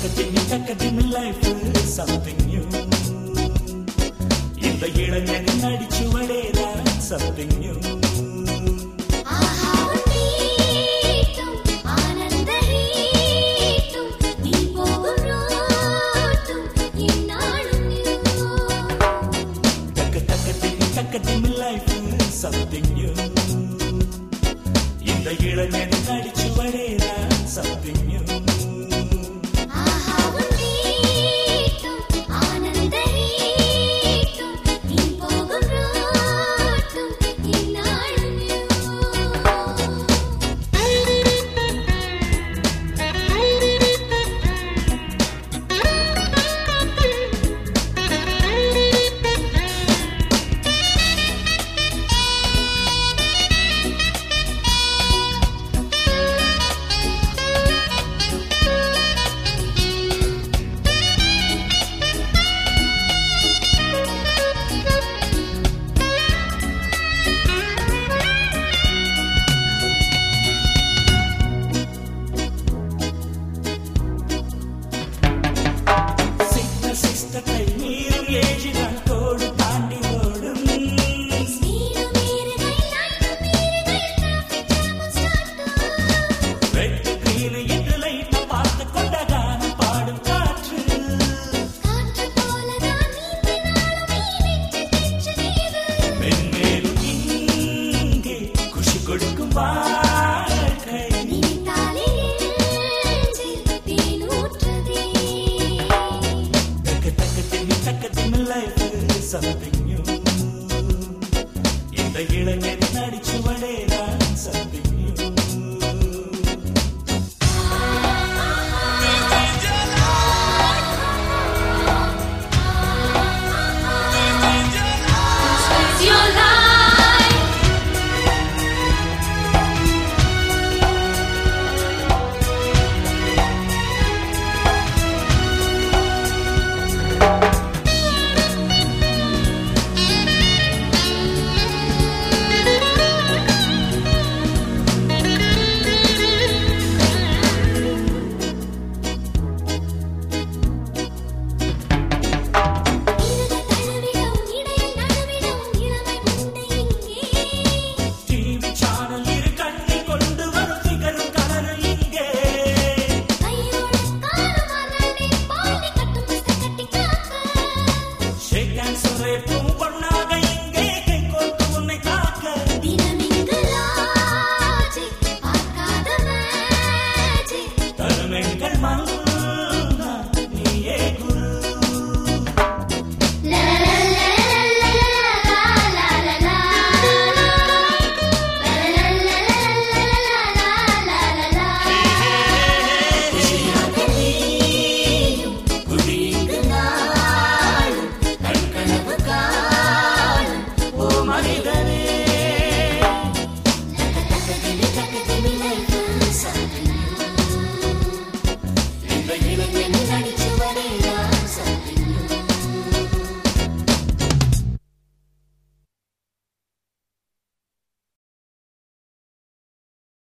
தக்கத்தின் தக்கத்தின் life something new இந்த இளைஞனின் அடிச்சுவடேதான் சம்திங் நியூ ஆஹா உன்னீட்டும் ஆனந்த ஹீட்டும் நீ போகும் ரோட்டும் இந்நாளும் நியூ தக்க தக்கத்தின் தக்கத்தின் லைஃப் சம்திங் நியூ இந்த இளைஞனின் அடிச்சுவடேதான் சம்திங் நியூ ஆஹா உன்னீட்டும் ஆனந்த ஹீட்டும் நீ போகும் ரோட்டும் இந்நாளும் சிஸ்டர் சிஸ்டர் கை மீறும் ஏஜிதான் கோடு தாண்டி ஓடும் நீரும் மீறுகை நாய்க்கும் மீறுகை traffic jam ஸ்டார்ட் வெட்டு கீழு என்று லைட்டா பார்த்து கொண்ட கானம் பாடும் காற்று காற்று போலதான் நீந்தினாலும் நீ நெஞ்சு நெஞ்சு நீது மென்மேலும் இங்கே குஷி கொடுக்கும் வாழ்க்கை நினைத்தாலே நெஞ்சில் தேனூற்றுதே தக்க தக்க திம்மி தக்க திம்மி லைஃப் சம்திங் நியூ இந்த இளைஞன் அடிச்சு வடேதான் சம்திங்